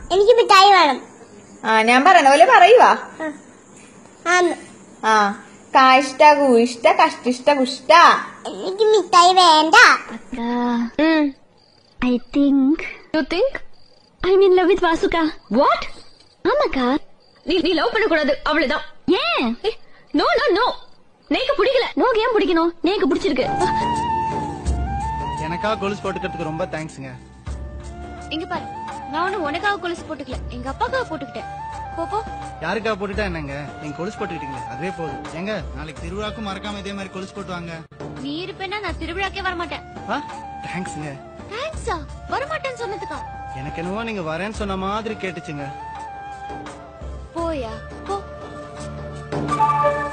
എനിക്ക് മിഠായി വേണം ആ ഞാൻ പറയുന്ന പോലെ പറയുവാ ആന്ന് ആ കാഷ്ട കൂഷ്ട കഷ്ടിഷ്ട കുഷ്ട എനിക്ക് മിഠായി വേണ്ട I think you think I mean love with Vasuka what ஆமாக்கா நீ நீ லவ் பண்ண கூடாது அவ்வளவுதான் ஏன் நோ நோ நோ நேக்கு பிடிக்கல நோக்கு ஏன் பிடிக்கணும் நேக்கு பிடிச்சிருக்கு எனக்கா கொலுசு போட்டுக்கிறதுக்கு ரொம்ப தேங்க்ஸுங்க இங்க பாரு நான் ஒண்ணு உனக்காக கொலுசு போட்டுக்கல எங்க அப்பாக்காக போட்டுக்கிட்டேன் போ போ யாருக்கா போட்டுட்டா என்னங்க நீங்க கொலுசு போட்டுக்கிட்டீங்களே அதுவே போதும் ஏங்க நாளைக்கு திருவிழாக்கும் மறக்காம இதே மாதிரி கொலுசு போட்டு வாங்க நீ இருப்பேன்னா நான் திருவிழாக்கே வரமாட்டேன் ஆ தேங்க்ஸுங்க தேங்க்ஸா வரமாட்டேன்னு சொன்னதுக்கா எனக்கு என்னவோ நீங்க வரேன்னு சொன்ன மாதிரி கேட்டுச்சுங்க போயா போ